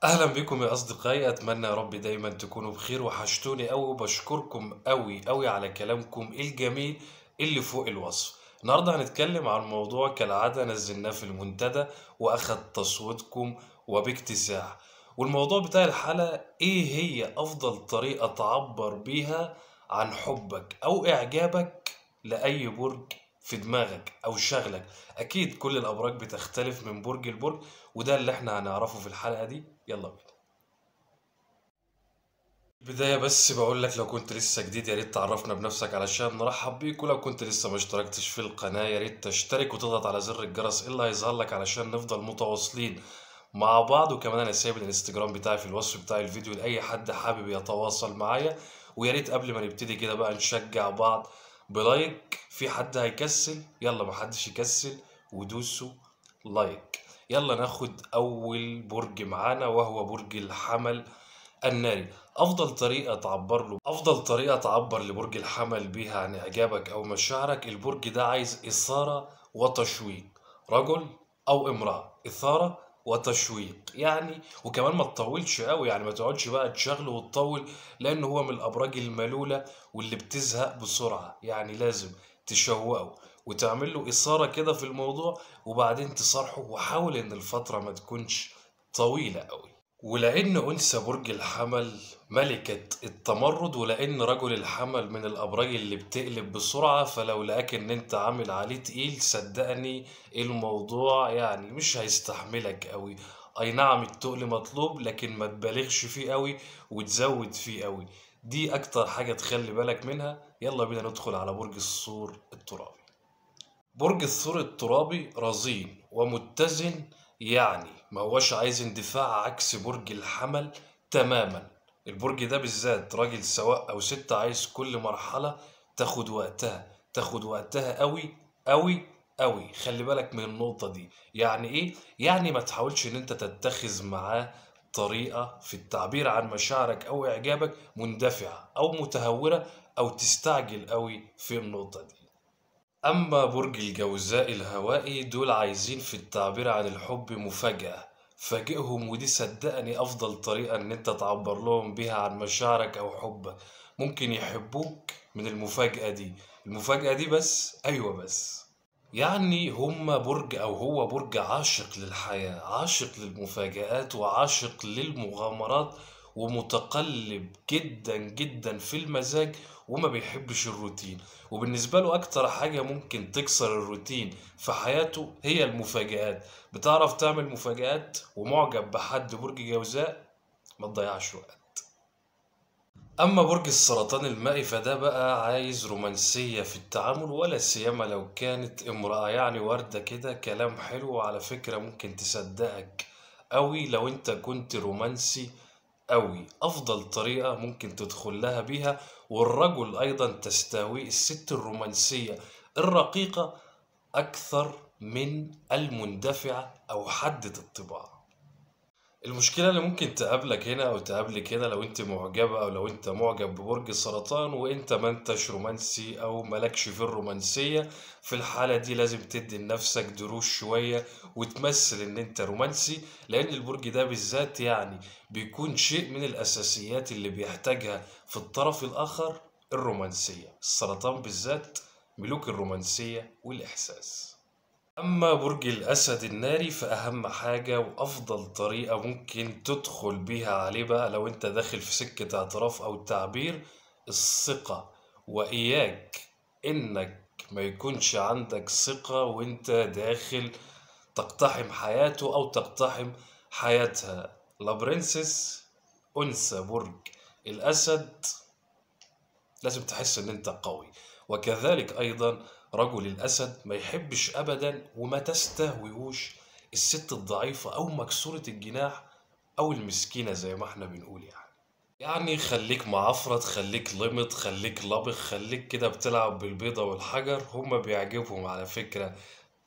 اهلا بكم يا اصدقائي اتمنى يا رب دايما تكونوا بخير وحشتوني قوي وبشكركم قوي قوي على كلامكم الجميل اللي فوق الوصف النهارده هنتكلم عن موضوع كالعاده نزلناه في المنتدى واخد تصويتكم وباكتساح والموضوع بتاع الحلقه ايه هي افضل طريقه تعبر بيها عن حبك او اعجابك لاي برج في دماغك او شغلك اكيد كل الابراج بتختلف من برج لبرج وده اللي احنا هنعرفه في الحلقه دي يلا بينا بداية بس بقول لك لو كنت لسه جديد يا ريت تعرفنا بنفسك علشان نرحب بيك ولو كنت لسه ما اشتركتش في القناة يا ريت تشترك وتضغط على زر الجرس اللي هيظهر لك علشان نفضل متواصلين مع بعض وكمان انا سايب الانستجرام بتاعي في الوصف بتاع الفيديو لاي حد حابب يتواصل معايا ويا ريت قبل ما نبتدي كده بقى نشجع بعض بلايك في حد هيكسل يلا محدش يكسل ودوسوا لايك يلا ناخد اول برج معانا وهو برج الحمل الناري افضل طريقه تعبر له افضل طريقه تعبر لبرج الحمل بيها عن اعجابك او مشاعرك البرج ده عايز اثاره وتشويق رجل او امراه اثاره وتشويق يعني وكمان ما تطولش قوي يعني ما تقعدش بقى تشغله وتطول لان هو من الابراج الملوله واللي بتزهق بسرعه يعني لازم تشوقه وتعمل له اثاره كده في الموضوع وبعدين تصارحه وحاول ان الفتره ما تكونش طويله قوي ولأن أنثى برج الحمل ملكة التمرد ولأن رجل الحمل من الأبراج اللي بتقلب بسرعة فلو لقاك إن أنت عامل عليه تقيل صدقني الموضوع يعني مش هيستحملك قوي أي نعم التقل مطلوب لكن ما تبالغش فيه قوي وتزود فيه قوي دي أكتر حاجة تخلي بالك منها يلا بينا ندخل على برج الثور الترابي برج الثور الترابي رزين ومتزن يعني ما هوش عايز اندفاع عكس برج الحمل تماما البرج ده بالذات راجل سواء او ست عايز كل مرحلة تاخد وقتها تاخد وقتها قوي قوي قوي خلي بالك من النقطة دي يعني ايه يعني ما تحاولش ان انت تتخذ معاه طريقة في التعبير عن مشاعرك او اعجابك مندفعة او متهورة او تستعجل قوي في النقطة دي أما برج الجوزاء الهوائي دول عايزين في التعبير عن الحب مفاجأة فاجئهم ودي صدقني أفضل طريقة إن أنت تعبر لهم بيها عن مشاعرك أو حبك ممكن يحبوك من المفاجأة دي المفاجأة دي بس أيوة بس يعني هما برج أو هو برج عاشق للحياة عاشق للمفاجآت وعاشق للمغامرات ومتقلب جدا جدا في المزاج وما بيحبش الروتين وبالنسبة له أكتر حاجة ممكن تكسر الروتين في حياته هي المفاجآت بتعرف تعمل مفاجآت ومعجب بحد برج جوزاء ما تضيعش وقت أما برج السرطان المائي فده بقى عايز رومانسية في التعامل ولا سيما لو كانت امرأة يعني وردة كده كلام حلو وعلى فكرة ممكن تصدقك أوي لو أنت كنت رومانسي أوي أفضل طريقة ممكن تدخل لها بيها والرجل أيضا تستهوي الست الرومانسية الرقيقة أكثر من المندفعة أو حدة الطباع المشكلة اللي ممكن تقابلك هنا أو تقابلك هنا لو أنت معجبة أو لو أنت معجب ببرج السرطان وأنت ما أنتش رومانسي أو مالكش في الرومانسية في الحالة دي لازم تدي لنفسك دروس شوية وتمثل إن أنت رومانسي لأن البرج ده بالذات يعني بيكون شيء من الأساسيات اللي بيحتاجها في الطرف الآخر الرومانسية السرطان بالذات ملوك الرومانسية والإحساس أما برج الأسد الناري فأهم حاجة وأفضل طريقة ممكن تدخل بيها عليه بقى لو أنت داخل في سكة اعتراف أو تعبير الثقة وإياك إنك ما يكونش عندك ثقة وأنت داخل تقتحم حياته أو تقتحم حياتها لا برنسس أنثى برج الأسد لازم تحس إن أنت قوي وكذلك أيضا رجل الأسد ما يحبش أبدا وما تستهويهوش الست الضعيفة أو مكسورة الجناح أو المسكينة زي ما احنا بنقول يعني يعني خليك معفرت خليك لمط خليك لبخ خليك كده بتلعب بالبيضة والحجر هما بيعجبهم على فكرة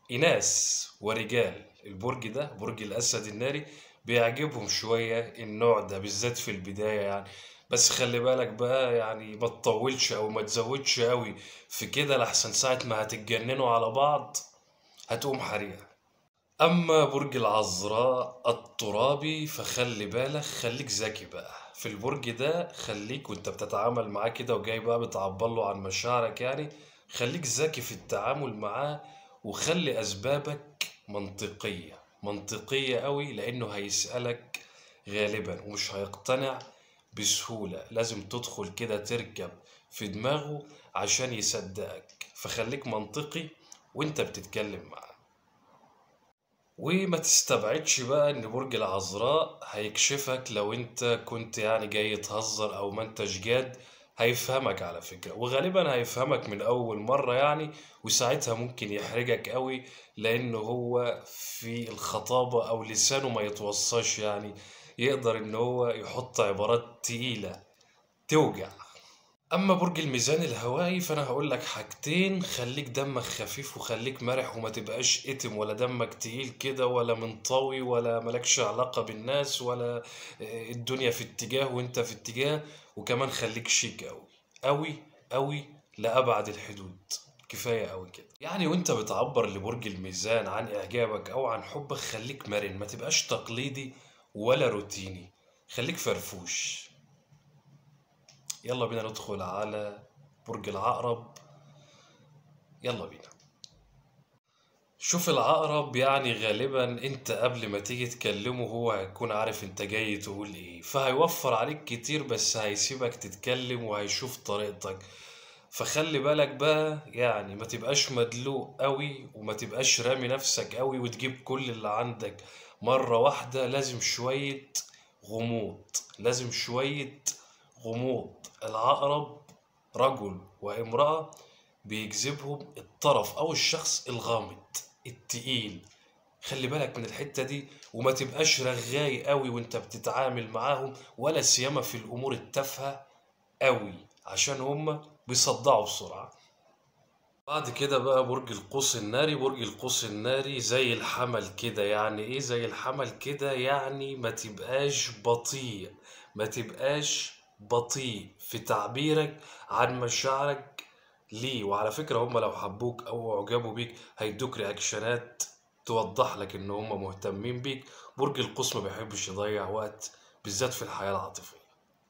إناث ورجال البرج ده برج الأسد الناري بيعجبهم شوية النوع ده بالذات في البداية يعني بس خلي بالك بقى يعني ما تطولش او ما تزودش قوي في كده لحسن ساعة ما هتتجننوا على بعض هتقوم حريقة أما برج العذراء الترابي فخلي بالك خليك ذكي بقى في البرج ده خليك وانت بتتعامل معاه كده وجاي بقى بتعبر له عن مشاعرك يعني خليك ذكي في التعامل معاه وخلي أسبابك منطقية منطقية قوي لأنه هيسألك غالبا ومش هيقتنع بسهولة لازم تدخل كده تركب في دماغه عشان يصدقك فخليك منطقي وانت بتتكلم معاه وما تستبعدش بقى ان برج العذراء هيكشفك لو انت كنت يعني جاي تهزر او ما انتش جاد هيفهمك على فكرة وغالبا هيفهمك من اول مرة يعني وساعتها ممكن يحرجك قوي لانه هو في الخطابة او لسانه ما يتوصاش يعني يقدر ان هو يحط عبارات تقيلة توجع اما برج الميزان الهوائي فانا هقول لك حاجتين خليك دمك خفيف وخليك مرح وما تبقاش اتم ولا دمك تقيل كده ولا منطوي ولا ملكش علاقة بالناس ولا آه، الدنيا في اتجاه وانت في اتجاه وكمان خليك شيك قوي قوي قوي لأبعد الحدود كفاية قوي كده يعني وانت بتعبر لبرج الميزان عن اعجابك او عن حبك خليك مرن ما تبقاش تقليدي ولا روتيني خليك فرفوش يلا بينا ندخل على برج العقرب يلا بينا شوف العقرب يعني غالبا انت قبل ما تيجي تكلمه هو هيكون عارف انت جاي تقول ايه فهيوفر عليك كتير بس هيسيبك تتكلم وهيشوف طريقتك فخلي بالك بقى يعني ما تبقاش مدلوق قوي وما تبقاش رامي نفسك قوي وتجيب كل اللي عندك مرة واحدة لازم شوية غموض لازم شوية غموض العقرب رجل وامرأة بيجذبهم الطرف أو الشخص الغامض التقيل خلي بالك من الحتة دي وما تبقاش رغاي قوي وانت بتتعامل معاهم ولا سيما في الأمور التافهة قوي عشان هما بيصدعوا بسرعة بعد كده بقى برج القوس الناري برج القوس الناري زي الحمل كده يعني ايه زي الحمل كده يعني ما تبقاش بطيء ما تبقاش بطيء في تعبيرك عن مشاعرك ليه وعلى فكرة هم لو حبوك او اعجبوا بيك هيدوك رياكشنات توضح لك ان هم مهتمين بيك برج القوس ما بيحبش يضيع وقت بالذات في الحياة العاطفية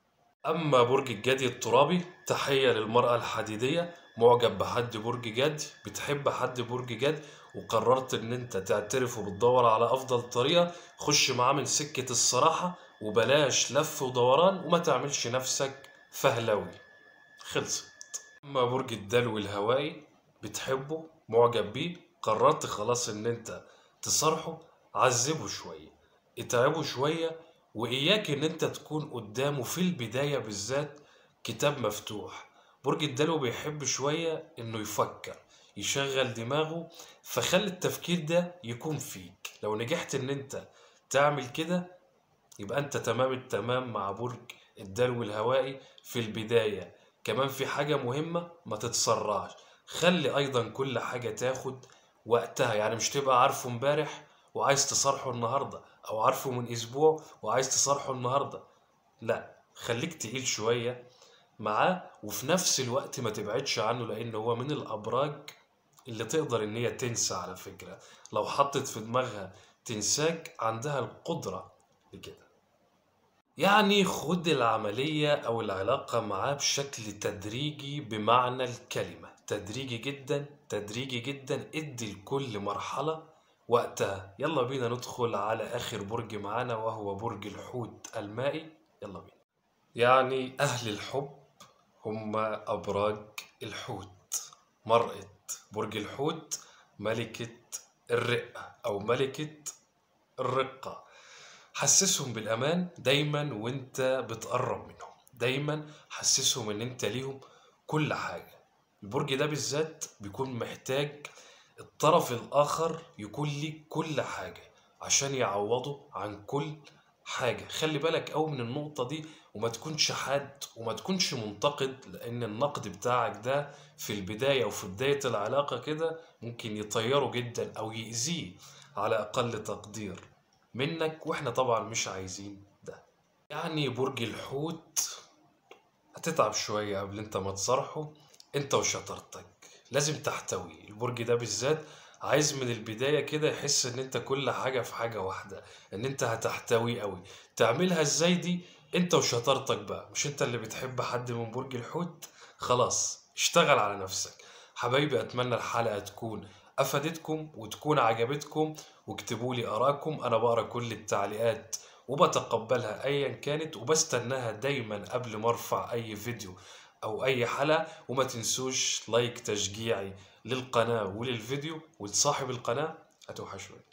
أما برج الجدي الترابي تحية للمرأة الحديدية معجب بحد برج جد بتحب حد برج جد وقررت إن أنت تعترف وبتدور على أفضل طريقة خش معاه من سكة الصراحة وبلاش لف ودوران وما تعملش نفسك فهلوي خلصت أما برج الدلو الهوائي بتحبه معجب بيه قررت خلاص إن أنت تصارحه عذبه شوية اتعبه شوية وإياك إن أنت تكون قدامه في البداية بالذات كتاب مفتوح برج الدلو بيحب شوية إنه يفكر يشغل دماغه فخلي التفكير ده يكون فيك لو نجحت إن أنت تعمل كده يبقى أنت تمام التمام مع برج الدلو الهوائي في البداية كمان في حاجة مهمة ما تتسرعش خلي أيضا كل حاجة تاخد وقتها يعني مش تبقى عارفه امبارح وعايز تصارحه النهاردة أو عارفه من أسبوع وعايز تصارحه النهاردة لا خليك تقيل شوية معاه وفي نفس الوقت ما تبعدش عنه لأن هو من الأبراج اللي تقدر إن هي تنسى على فكرة لو حطت في دماغها تنساك عندها القدرة لكده يعني خد العملية أو العلاقة معاه بشكل تدريجي بمعنى الكلمة تدريجي جدا تدريجي جدا ادي لكل مرحلة وقتها يلا بينا ندخل على آخر برج معانا وهو برج الحوت المائي يلا بينا يعني أهل الحب هم أبراج الحوت مرأة برج الحوت ملكة الرقة أو ملكة الرقة حسسهم بالأمان دايما وانت بتقرب منهم دايما حسسهم ان انت ليهم كل حاجة البرج ده بالذات بيكون محتاج الطرف الآخر يكون ليه كل حاجة عشان يعوضه عن كل حاجة خلي بالك أوي من النقطة دي وما تكونش حاد وما تكونش منتقد لأن النقد بتاعك ده في البداية وفي بداية العلاقة كده ممكن يطيره جدا أو يأذيه على أقل تقدير منك وإحنا طبعا مش عايزين ده يعني برج الحوت هتتعب شوية قبل انت ما تصارحه انت وشطارتك لازم تحتوي البرج ده بالذات عايز من البداية كده يحس ان انت كل حاجة في حاجة واحدة ان انت هتحتويه قوي تعملها ازاي دي انت وشطارتك بقى مش انت اللي بتحب حد من برج الحوت خلاص اشتغل على نفسك حبايبي اتمنى الحلقة تكون افادتكم وتكون عجبتكم واكتبوا لي اراءكم انا بقرا كل التعليقات وبتقبلها ايا كانت وبستناها دايما قبل ما ارفع اي فيديو او اي حلقة وما تنسوش لايك تشجيعي للقناة وللفيديو ولصاحب القناة هتوحشوني